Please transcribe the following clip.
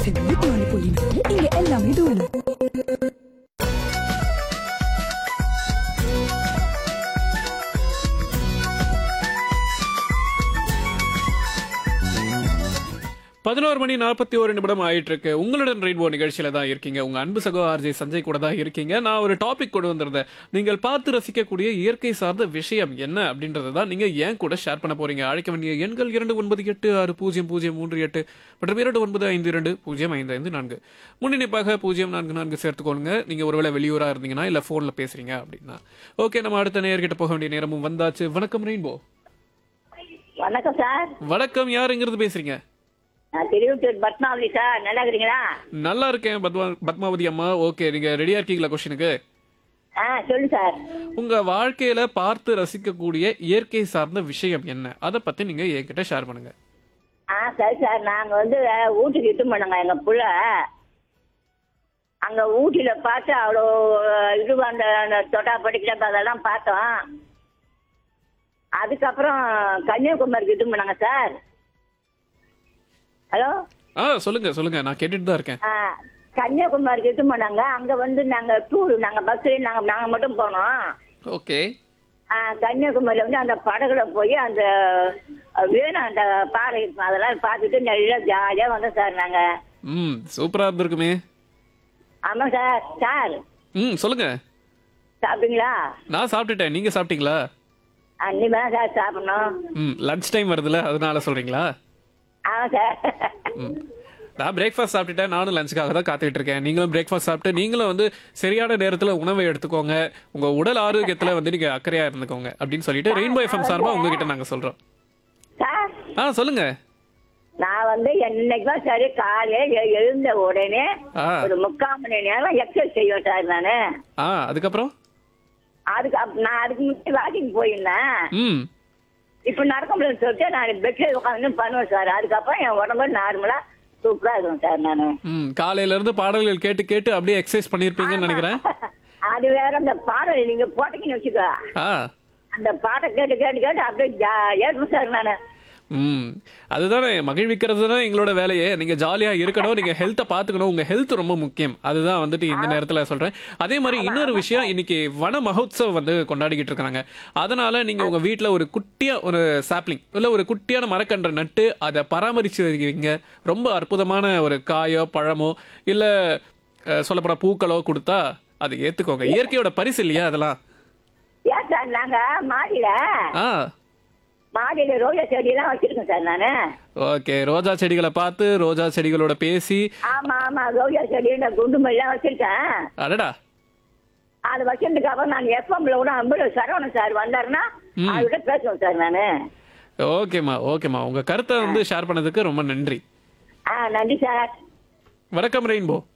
செம்ம பானிபூரினா இங்க எல்லாமே தூளு பதினோரு மணி நாற்பத்தி ஒரு நிமிடம் ஆயிட்டு இருக்கு உங்களுடன் ரெயின்போ நிகழ்ச்சியில தான் இருக்கீங்க உங்க அன்பு சகோ ஆர்ஜே சஞ்சய் கூட தான் இருக்கீங்க நான் ஒரு டாபிக் கொண்டு வந்திருந்தேன் நீங்கள் பார்த்து ரசிக்கக்கூடிய இயற்கை சார்ந்த விஷயம் என்ன அப்படின்றத தான் நீங்க ஏன் கூட ஷேர் பண்ண போறீங்க அழைக்க வேண்டிய எண்கள் இரண்டு ஒன்பது எட்டு ஆறு பூஜ்ஜியம் பூஜ்ஜியம் மூன்று எட்டு மற்றும் இரண்டு ஒன்பது ஐந்து இரண்டு பூஜ்ஜியம் ஐந்து ஐந்து நான்கு முன்னிணைப்பாக பூஜ்ஜியம் நான்கு நான்கு சேர்த்துக்கோங்க நீங்க ஒருவேளை வெளியூரா இருந்தீங்கன்னா இல்ல போன்ல பேசுறீங்க அப்படின்னா ஓகே நம்ம அடுத்த நேர்கிட்ட போக வேண்டிய நேரமும் வந்தாச்சு வணக்கம் ரெயின்போ வணக்கம் சார் வணக்கம் யாருங்கிறது பேசுறீங்க நான் திருவிட்டூர் பத்மாவதி சார் நல்லா இருக்கிறீங்களா நல்லா இருக்கேன் பத்மா பத்மாவதி அம்மா ஓகே நீங்க ரெடியா இருக்கீங்களா கொஸ்டினுக்கு ஆ சொல்லு சார் உங்க வாழ்க்கையில பார்த்து ரசிக்கக்கூடிய இயற்கை சார்ந்த விஷயம் என்ன அதை பத்தி நீங்க என்கிட்ட ஷேர் பண்ணுங்க ஆ சரி சார் நாங்கள் வந்து ஊட்டிக்கு இட்டு பண்ணோங்க எங்கள் புள்ள அங்கே ஊட்டியில் பார்த்து அவ்வளோ இது அந்த அந்த தொட்டா படிக்கிற அதெல்லாம் பார்த்தோம் அதுக்கப்புறம் கன்னியாகுமரிக்கு இட்டு பண்ணாங்க சார் ஹலோ ஆ சொல்லுங்க சொல்லுங்க நான் கேட்டுட்டு தான் இருக்கேன் ஆ கன்னியாகுமரிக்கு இட்டு பண்ணாங்க அங்கே வந்து நாங்கள் டூர் நாங்கள் பஸ்ஸில் நாங்கள் நாங்கள் மட்டும் போனோம் ஓகே ஆ, கன்னியாகுமரியில வந்து அந்த படகுல போய் அந்த வேணும் அந்த பாறை இருக்கும் அதெல்லாம் பார்த்துட்டு நல்லா ஜாலியா வந்தோம் சார் நாங்க ம் சூப்பரா இருந்திருக்குமே ஆமா சார் சார் ம் சொல்லுங்க சாப்பிட்டீங்களா நான் சாப்பிட்டுட்டேன் நீங்க சாப்பிட்டீங்களா அன்னிமே தான் சார் சாப்பிடணும் ம் லஞ்ச் டைம் வருதுல அதனால சொல்றீங்களா ஆமா சார் ம் நான் பிரேக்ஃபாஸ்ட் சாப்பிட்டுட்டேன் நானும் லஞ்சுக்காக தான் காத்துக்கிட்டு இருக்கேன் நீங்களும் பிரேக்ஃபாஸ்ட் சாப்பிட்டு நீங்களும் வந்து சரியான நேரத்தில் உணவை எடுத்துக்கோங்க உங்க உடல் ஆரோக்கியத்தில் வந்து நீங்க அக்கறையா இருந்துக்கோங்க அப்படின்னு சொல்லிட்டு ரெயின்போ எஃப்எம் சார்பா உங்ககிட்ட நாங்க சொல்றோம் சார் ஆ சொல்லுங்க நான் வந்து என்னைக்கும் சரி காலையில எ- எழுந்த உடனே ஆ ஒரு முக்கால் மணி நேரம் எக்ஸசைஸ் செய்வேன் சார் நானு ஆ அதுக்கப்புறம் அதுக்கு அப்- நான் அதுக்கு முன்னாடி வாக்கிங் போயிருந்தேன் ம் இப்ப நடக்க முடியலன்னு சொல்லிட்டு நான் பெட்ல உட்காந்து பண்ணுவேன் சார் அதுக்கப்புறம் என் உடம்பு நார்மலா சூப்பரா இருக்கும் சார் நானு ம் காலையில இருந்து பாடல்கள் கேட்டு கேட்டு அப்படியே எக்ஸசைஸ் பண்ணியிருப்பீங்கன்னு நினைக்கிறேன் அது வேற அந்த பாடல் நீங்க போட்டீங்கன்னு வச்சுக்கோ ஆ அந்த பாட்டை கேட்டு கேட்டு கேட்டு அப்படியே ஜாலியா இருக்கும் சார் நானு ம் அதுதானே மகிழ்விக்கிறது தான் எங்களோட வேலையே நீங்க ஜாலியா இருக்கணும் நீங்க ஹெல்த்தை பாத்துக்கணும் உங்க ஹெல்த் ரொம்ப முக்கியம் அதுதான் வந்துட்டு இந்த நேரத்துல சொல்றேன் அதே மாதிரி இன்னொரு விஷயம் இன்னைக்கு வன மகோத்சவம் வந்து கொண்டாடிக்கிட்டு இருக்காங்க அதனால நீங்க உங்க வீட்ல ஒரு குட்டியா ஒரு சாப்ளிங் இல்ல ஒரு குட்டியான மரக்கன்றை நட்டு அதை பராமரிச்சு வைக்கிறீங்க ரொம்ப அற்புதமான ஒரு காயோ பழமோ இல்ல அஹ், சொல்லப்போனா பூக்களோ கொடுத்தா அதை ஏத்துக்கோங்க இயற்கையோட பரிசு இல்லையா அதெல்லாம் ஏன் சார் நாங்க மாடியில ஆ மாடியில ரோஜா செடி எல்லாம் வச்சிருக்கோம் சார் நானு ஓகே ரோஜா செடிகளை பார்த்து ரோஜா செடிகளோட பேசி ஆமா ஆமா ரோஜா செடி இந்த குண்டு எல்லாம் வச்சிருக்கேன் அடடா அது வச்சிருந்ததுக்கு அப்புறம் நான் எஃப்எம்ல கூட அம்பது சரவணன் சார் வந்தாருன்னா அவர்கிட்ட பேசுவேன் சார் நானு ஓகேம்மா ஓகேம்மா உங்க கருத்தை வந்து ஷேர் பண்ணதுக்கு ரொம்ப நன்றி ஆ நன்றி சார் வணக்கம் ரெயின்போ